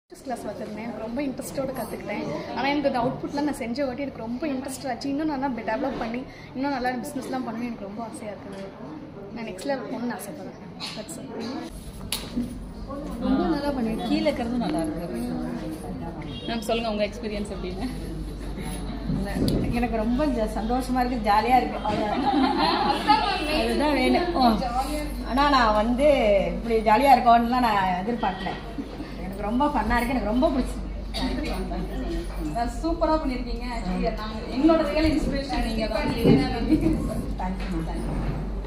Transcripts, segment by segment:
Class வச்சுருந்தேன் எனக்கு ரொம்ப இன்ட்ரெஸ்ட்டோட கற்றுக்கிட்டேன் ஆனால் எனக்கு அந்த அவுட்புட்லாம் நான் செஞ்ச வாட்டி எனக்கு ரொம்ப இன்ட்ரெஸ்ட் ஆச்சு இன்னும் நல்லா டெவலப் பண்ணி இன்னும் நல்லா பிஸ்னஸ்லாம் பண்ணி எனக்கு ரொம்ப ஆசையாக இருக்குது நான் நெக்ஸ்ட் லெவல் போகணும்னு ஆசைப்பட்றேன் தட்ஸ் ரொம்ப நல்லா பண்ணிருக்கீங்க கீழே இருக்கிறதும் நல்லா இருக்கு மேம் சொல்லுங்கள் உங்கள் எக்ஸ்பீரியன்ஸ் எப்படின்னு எனக்கு ரொம்ப ஜ- சந்தோஷமா இருக்கு ஜாலியா இருக்கு அவ்வளவுதான். அதுதான் வேணும் ஓ. ஆனா நான் வந்து இப்படி ஜாலியா இருக்கோம்லாம் நான் எதிர்பார்க்கல எனக்கு ரொம்ப ஃபன்னா இருக்கு எனக்கு ரொம்ப பிடிச்சிருக்கு சூப்பராக பண்ணியிருக்கீங்க ஆக்சுவலி நாங்கள் எங்களோட ரியல் இன்ஸ்பிரேஷன் நீங்கள் தான் தேங்க்யூ தேங்க்யூ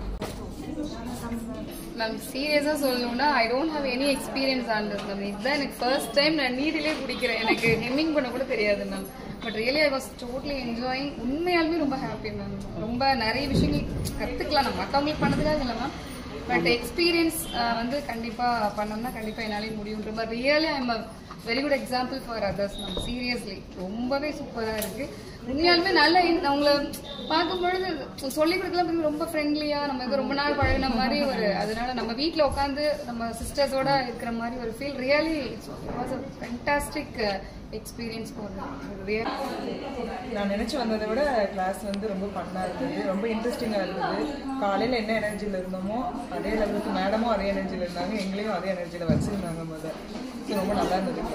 மேம் சீரியஸாக சொல்லணும்னா I don't have any experience on this ma'am இதுதான் எனக்கு ஃபர்ஸ்ட் டைம் நான் நீரிலே குடிக்கிறேன் எனக்கு ஹெம்மிங் பண்ண கூட தெரியாது ma'am but really I was totally enjoying உண்மையாலுமே ரொம்ப ஹாப்பி மேம் ரொம்ப நிறைய விஷயங்கள் கற்றுக்கலாம் நம்ம மற்றவங்களுக்கு பண்ணதுக்காக இல்லை மேம் பட் எக்ஸ்பீரியன்ஸ் வந்து கண்டிப்பாக பண்ணோம்னா கண்டிப்பாக என்னாலே முடியுன்ற மாதிரி really I'm a very good example for others ma'am seriously ரொம்பவே சூப்பராக இருக்கு உண்மையாலுமே நல்ல in- அவங்கள பார்க்கும் பொழுது சொல்லி கொடுக்கலாம் ரொம்ப ஃப்ரெண்ட்லியா நம்ம இது ரொம்ப நாள் பழகின மாதிரி ஒரு அதனால நம்ம வீட்டில் உட்காந்து நம்ம சிஸ்டர்ஸோட இருக்கிற மாதிரி ஒரு feel really was a fantastic experience for real நான் நினைச்சு வந்ததை விட கிளாஸ் வந்து ரொம்ப ஃபன்னாக இருந்தது ரொம்ப இன்ட்ரெஸ்டிங்காக இருந்தது காலையில் என்ன எனர்ஜியில் இருந்தோமோ அதே லெவலுக்கு மேடமும் அதே எனர்ஜியில் இருந்தாங்க எங்களையும் அதே எனர்ஜியில் வச்சுருந்தாங்க முதல் ரொம்ப நல்லா இருந்தது